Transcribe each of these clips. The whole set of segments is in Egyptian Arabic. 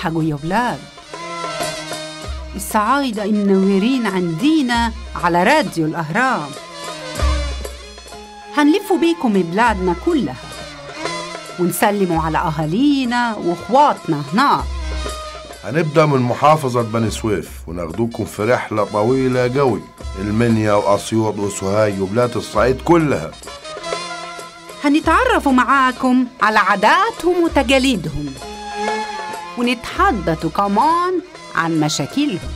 الحقوا يا ولاد الصعايدة منورين عندينا على راديو الأهرام هنلفوا بيكم بلادنا كلها ونسلموا على أهالينا وإخواتنا هناك هنبدأ من محافظة بني سويف وناخدوكم في رحلة طويلة قوي المنيا وأسيوط وسوهاج وبلاد الصعيد كلها هنتعرفوا معاكم على عاداتهم وتقاليدهم ونتحدثوا كمان عن مشاكلهم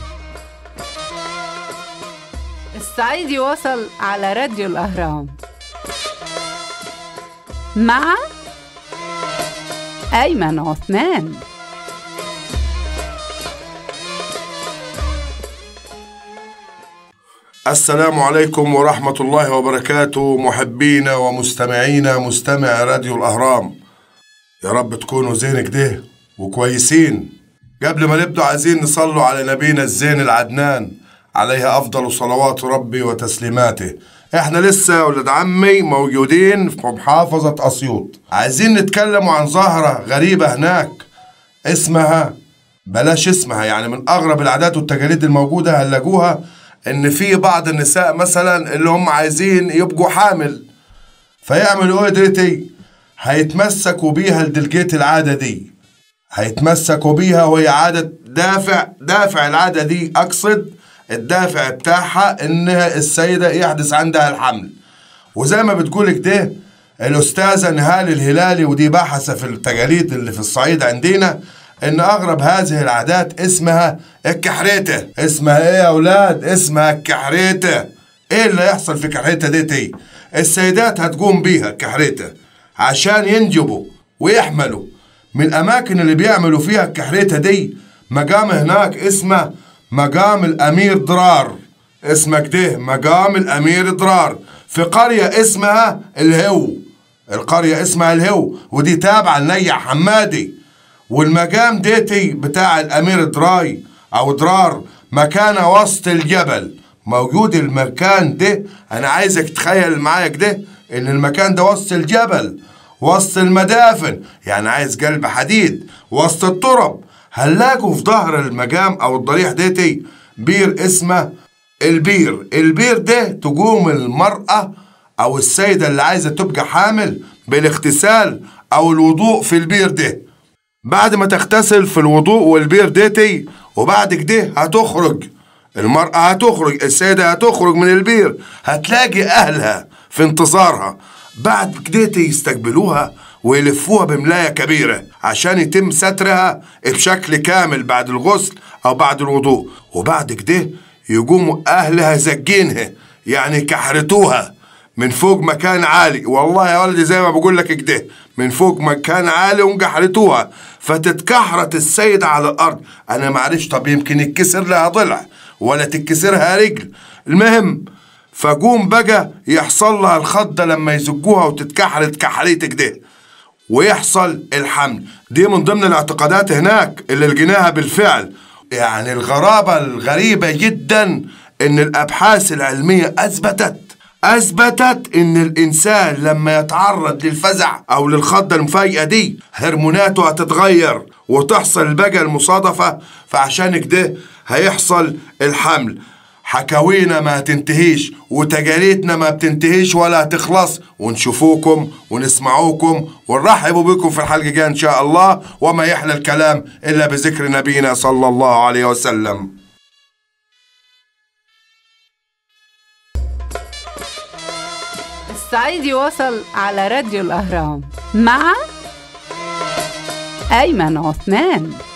الصعيدي وصل على راديو الأهرام مع أيمن عثمان السلام عليكم ورحمة الله وبركاته محبينا ومستمعينا مستمع راديو الأهرام يا رب تكونوا زين كده وكويسين قبل ما نبدأ عايزين نصلوا على نبينا الزين العدنان عليه أفضل صلوات ربي وتسليماته احنا لسه يا ولاد عمي موجودين في محافظة أسيوط عايزين نتكلموا عن ظاهرة غريبة هناك اسمها بلاش اسمها يعني من أغرب العادات والتقاليد الموجودة هنلاقوها إن في بعض النساء مثلا اللي هم عايزين يبقوا حامل فيعملوا ايه ديتي هيتمسكوا بيها لدلجيت العادة دي هيتمسكوا بيها وهي عادة دافع دافع العادة دي أقصد الدافع بتاعها إن السيدة يحدث عندها الحمل وزي ما بتقول كده الأستاذة نهال الهلالي ودي باحثة في التقاليد اللي في الصعيد عندنا إن أغرب هذه العادات اسمها الكحريتة اسمها إيه يا أولاد؟ اسمها الكحريتة إيه اللي يحصل في الكحريتة دي تي؟ السيدات هتقوم بيها الكحريتة عشان ينجبوا ويحملوا من الأماكن اللي بيعملوا فيها الكحريتة دي مقام هناك اسمه مقام الأمير درار اسمه كده مقام الأمير درار في قرية اسمها الهو القرية اسمها الهو ودي تابعة لنيع حمادي والمقام ديتي بتاع الأمير دراي أو درار مكانه وسط الجبل موجود المكان ده أنا عايزك تخيل معايا كده إن المكان ده وسط الجبل وسط المدافن يعني عايز قلب حديد وسط الترب هنلاقوا في ظهر المقام او الضريح ديتي بير اسمه البير البير ده تقوم المرأة او السيدة اللي عايزة تبقى حامل بالاغتسال او الوضوء في البير ده بعد ما تغتسل في الوضوء والبير ديتي وبعد كده هتخرج المرأة هتخرج السيدة هتخرج من البير هتلاقي أهلها في انتظارها بعد كده يستقبلوها ويلفوها بملاية كبيرة عشان يتم سترها بشكل كامل بعد الغسل أو بعد الوضوء وبعد كده يقوموا أهلها زجينها يعني كحرتوها من فوق مكان عالي والله يا ولدي زي ما بقول لك كده من فوق مكان عالي ومجحرتوها فتتكحرت السيدة على الأرض أنا معرفش طب يمكن يتكسر لها ضلع ولا تتكسرها رجل المهم فقوم بقى يحصل لها الخضة لما يزجوها وتتكحرت كحريت كده ويحصل الحمل دي من ضمن الاعتقادات هناك اللي لقيناها بالفعل يعني الغرابة الغريبة جدا ان الابحاث العلمية اثبتت اثبتت ان الانسان لما يتعرض للفزع او للخضة المفاجئة دي هرموناته هتتغير وتحصل بقى المصادفة فعشان كده هيحصل الحمل حكاوينا ما تنتهيش وتجاريتنا ما بتنتهيش ولا هتخلص ونشوفوكم ونسمعوكم ونرحبوا بكم في الحلقة الجاية إن شاء الله وما يحلى الكلام إلا بذكر نبينا صلى الله عليه وسلم الصعيدي وصل على راديو الأهرام مع أيمن عثمان